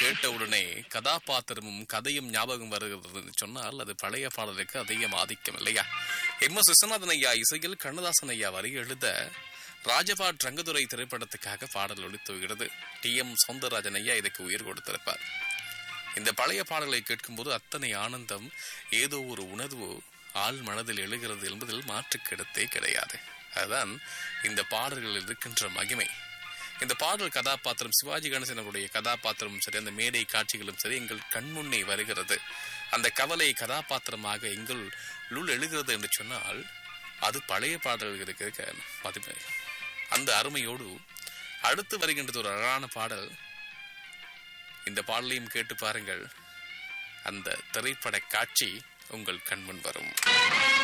கேட்டவுடனே கதாபாத்திரமும் கதையும் ஞாபகம் வருகிறது சொன்னால் அது பழைய பாடலுக்கு அதிகம் ஆதிக்கம் இல்லையா எம் எஸ் விஸ்வநாதன் ஐயா இசையில் கண்ணதாசன் ஐயா வரி எழுத ராஜபாட் ரங்கதுரை திரைப்படத்துக்காக பாடல் ஒளித்துகிறது டி எம் சௌந்தரராஜன் ஐயா இதுக்கு உயிர் கொடுத்திருப்பார் இந்த பழைய பாடலை கேட்கும்போது அத்தனை ஆனந்தம் ஏதோ ஒரு உணர்வு ஆள் மனதில் எழுகிறது என்பதில் மாற்றுக்கிடத்தே கிடையாது அதுதான் இந்த பாடல்களில் இருக்கின்ற மகிமை இந்த பாடல் கதாபாத்திரம் சிவாஜி கணேசன் அவருடைய கதாபாத்திரமும் சரி அந்த மேடை காட்சிகளும் சரி எங்கள் கண்முன்னே வருகிறது அந்த கவலை கதாபாத்திரமாக எங்கள் உள் எழுகிறது என்று சொன்னால் அது பழைய பாடல்களுக்கு இருக்க மதிமை அந்த அருமையோடு அடுத்து வருகின்றது ஒரு அழகான பாடல் இந்த பாடலையும் கேட்டு பாருங்கள் அந்த திரைப்பட காட்சி உங்கள் கண்முன் வரும்